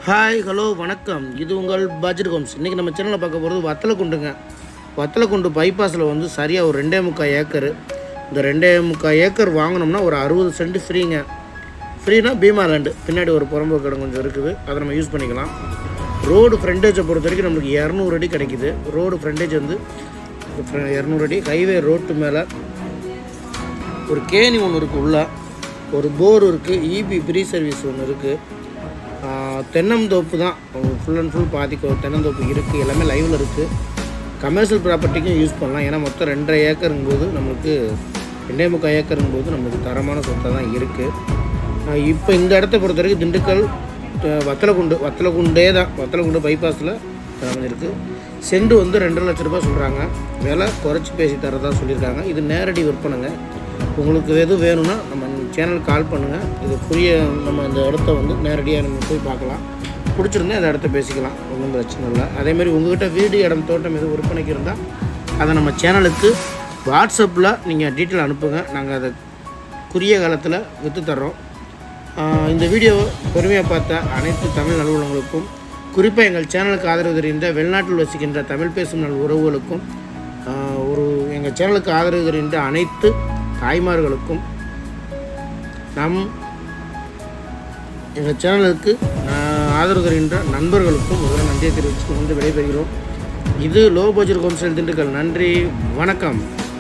hi hello வணக்கம் இது உங்கள் பட்ஜெட் ஹோம்ஸ் இன்றைக்கி நம்ம சேனலில் பார்க்க போகிறது வத்தலக்குண்டுங்க வத்தலக்குண்டு பைபாஸில் வந்து சரியாக ஒரு ரெண்டே முக்கால் ஏக்கர் இந்த ரெண்டே முக்கால் ஏக்கர் வாங்கினோம்னா ஒரு அறுபது சென்ட் ஃப்ரீங்க ஃப்ரீனா பீமா லேண்டு பின்னாடி ஒரு புறம்போக்கு இடம் கொஞ்சம் இருக்குது அதை நம்ம யூஸ் பண்ணிக்கலாம் ரோடு ஃப்ரண்டேஜை பொறுத்த வரைக்கும் நம்மளுக்கு இரநூறு அடி கிடைக்குது ரோடு ஃப்ரண்டேஜ் வந்து இரநூறு அடி ஹைவே ரோட்டு மேலே ஒரு கேணி ஒன்று இருக்குது உள்ள ஒரு போர் இருக்குது இபி ஃப்ரீ சர்வீஸ் ஒன்று இருக்குது தென்னந்தோப்பு தான் ஃபுல் அண்ட் ஃபுல் பாதிக்கு தென்னந்தோப்பு இருக்குது எல்லாமே லைவில் இருக்குது கமர்ஷியல் ப்ராப்பர்ட்டிக்கும் யூஸ் பண்ணலாம் ஏன்னா மொத்தம் ரெண்டரை ஏக்கருங்கும்போது நம்மளுக்கு ரெண்டே முக்கால் ஏக்கருங்கும்போது நம்மளுக்கு தரமான சொத்தாக தான் இருக்குது இப்போ இந்த இடத்த பொறுத்த வரைக்கும் திண்டுக்கல் அஹ், வத்தலக்குண்டு வத்தலக்குண்டே தான் வத்தலக்குண்டு பைபாஸில் அமைஞ்சிருக்கு செண்டு வந்து ரெண்டரை லட்ச ரூபாய் சொல்கிறாங்க விலை குறைச்சி பேசி தரதா சொல்லியிருக்காங்க இது நேரடி விற்பனைங்க உங்களுக்கு எது வேணும்னா நம்ம சேனலுக்கு கால் பண்ணுங்கள் இது புரிய நம்ம இந்த இடத்த வந்து நேரடியாக நம்ம போய் பார்க்கலாம் பிடிச்சிருந்தா அந்த இடத்த பேசிக்கலாம் ஒன்றும் பிரச்சனை இல்லை அதேமாதிரி உங்ககிட்ட வீடு இடம் தோட்டம் எதுவும் விற்பனைக்கு இருந்தால் அதை நம்ம சேனலுக்கு வாட்ஸ்அப்பில் நீங்கள் டீட்டெயில் அனுப்புங்க நாங்கள் அதை குறுகிய காலத்தில் விற்று தர்றோம் ஆஹ் இந்த வீடியோவை பொறுமையாக பார்த்த அனைத்து தமிழ் நல்வுள்ளவங்களுக்கும் குறிப்பாக எங்கள் சேனலுக்கு ஆதரவு தருகின்ற வெளிநாட்டில் வசிக்கின்ற தமிழ் பேசும் நல் உறவுகளுக்கும் ஆஹ் ஒரு எங்கள் சேனலுக்கு ஆதரவு தருகின்ற அனைத்து தாய்மார்களுக்கும் நம் எங்கள் சேனலுக்கு ஆஹ் ஆதரவு தருகின்ற நண்பர்களுக்கும் முதல்ல நன்றியை தெரிவித்து கொண்டு விடைபெறுகிறோம் இது low budget home sale Dindigul நன்றி வணக்கம்